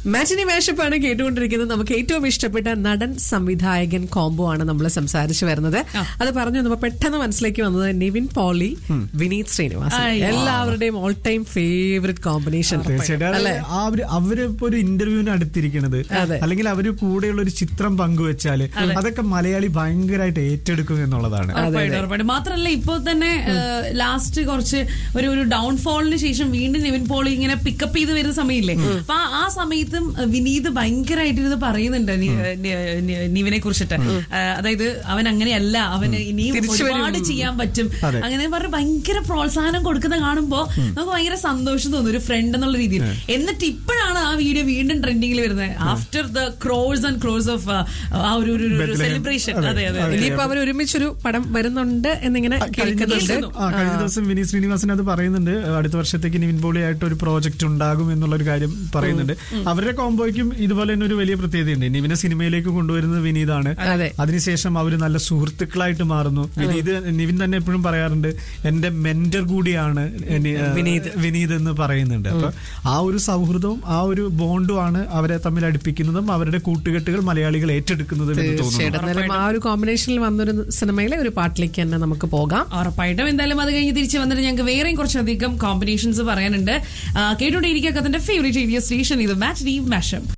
മാറ്റിനി മാഷപ്പാണ് കേട്ടുകൊണ്ടിരിക്കുന്നത് നമുക്ക് ഏറ്റവും ഇഷ്ടപ്പെട്ട നടൻ സംവിധായകൻ കോംബോ ആണ് നമ്മൾ സംസാരിച്ചു വരുന്നത് അത് പറഞ്ഞു വന്നപ്പോ പെട്ടെന്ന് മനസ്സിലേക്ക് വന്നത് നിവിൻ പോളി വിനീത് ശ്രീനിവാസൻ അയ്യോ. എല്ലാവരുടെയും ഓൾ ടൈം ഫേവറേറ്റ് കോമ്പിനേഷൻ തീർച്ചയായിട്ടും അല്ലെ അത് അവര് അവരിപ്പോ ഒരു ഇന്റർവ്യൂവിന് അടുത്തിരിക്കണത് അതെ. അല്ലെങ്കിൽ അവര് കൂടെയുള്ള ഒരു ചിത്രം പങ്കുവെച്ചാല് അതൊക്കെ മലയാളി ഭയങ്കരമായിട്ട് ഏറ്റെടുക്കും എന്നുള്ളതാണ് ഉറപ്പായിട്ടും ഉറപ്പായിട്ടും മാത്രല്ല ഇപ്പൊ തന്നെ ലാസ്റ്റ് കുറച്ച് ഒരു ഒരു ഡൗൺഫോളിന് ശേഷം വീണ്ടും നിവിൻ പോളി ഇങ്ങനെ പിക്കപ്പ് ചെയ്ത് വരുന്ന സമയമില്ലേ അപ്പൊ ആ- ആ സമയത്തും അഹ് വിനീത് ഭയങ്കരമായിട്ട് ഇത് പറയുന്നുണ്ട് നി- നി- നി- നിവിനെ കുറിച്ചിട്ട് അഹ് അതായത് അവൻ അങ്ങനെയല്ല അവന് ഇനിയും തിരിച്ചു വരും. ഒരുപാട് ചെയ്യാൻ പറ്റും അതെ. അങ്ങനെ പറഞ്ഞ് ഭയങ്കര പ്രോത്സാഹനം കൊടുക്കുന്ന കാണുമ്പോ നമുക്ക് ഭയങ്കര സന്തോഷം തോന്നും ഒരു ഫ്രണ്ട് എന്നുള്ള രീതിയിൽ എന്നിട്ട് ഇപ്പോഴാണ് ആ വീഡിയോ വീണ്ടും ട്രെൻഡിങ്ങിൽ വരുന്നത് after the cross and cross of ആ ഒരു Bethlehem. സെലിബ്രേഷൻ അതെ, അതെ അതെ അതെ. ഇനിയിപ്പോ അവർ ഒരുമിച്ചൊരു പടം വരുന്നുണ്ട് എന്നിങ്ങനെ കേൾക്കുന്നുണ്ട് ആ കഴിഞ്ഞ ദിവസം വിനീത് ശ്രീനിവാസൻ അത് പറയുന്നുണ്ട് അടുത്ത വർഷത്തേക്ക് നിവിൻ പോളി ആയിട്ട് ഒരു പ്രോജക്റ്റ് ഉണ്ടാകും എന്നുള്ള ഒരു കാര്യം പറയുന്നുണ്ട് അവരുടെ കോംബോയ്ക്കും ഇതുപോലെ തന്നെ ഒരു വലിയ പ്രത്യേകതയുണ്ട് നിവിനെ സിനിമയിലേക്ക് കൊണ്ടുവരുന്നത് വിനീതാണ് അതെ. അതിനുശേഷം അവര് നല്ല സുഹൃത്തുക്കളായിട്ട് മാറുന്നു വിനീത് നിവിൻ തന്നെ എപ്പോഴും പറയാറുണ്ട് എന്റെ മെന്റർ കൂടിയാണ് നി- ആ, വിനീത്. വിനീത് എന്ന് പറയുന്നുണ്ട് അപ്പൊ ആ ഒരു സൗഹൃദവും ആ ഒരു ബോണ്ടും ആണ് അവരെ തമ്മിൽ അടുപ്പിക്കുന്നതും അവരുടെ കൂട്ടുകെട്ടുകൾ മലയാളികൾ ഏറ്റെടുക്കുന്നതും എന്ന് തോന്നുന്നു തീർച്ചയായിട്ടും എന്നാലും ആ ഒരു കോമ്പിനേഷനിൽ വന്നൊരു സിനിമയിലെ ഒരു പാട്ടിലേക്ക് തന്നെ നമുക്ക് പോകാം ഉറപ്പായിട്ടും എന്തായാലും അത് കഴിഞ്ഞ് തിരിച്ച് വന്നിട്ട് ഞങ്ങൾക്ക് വേറെയും കുറച്ചധികം കോമ്പിനേഷൻസ് പറയാനുണ്ട് ആ, കേട്ടുകൊണ്ടേയിരിക്കുക കഥന്റെ ഫേവറേറ്റ് ഏരിയ സ്റ്റേഷൻ ഇത് മാച്ച് ഡി മാഷം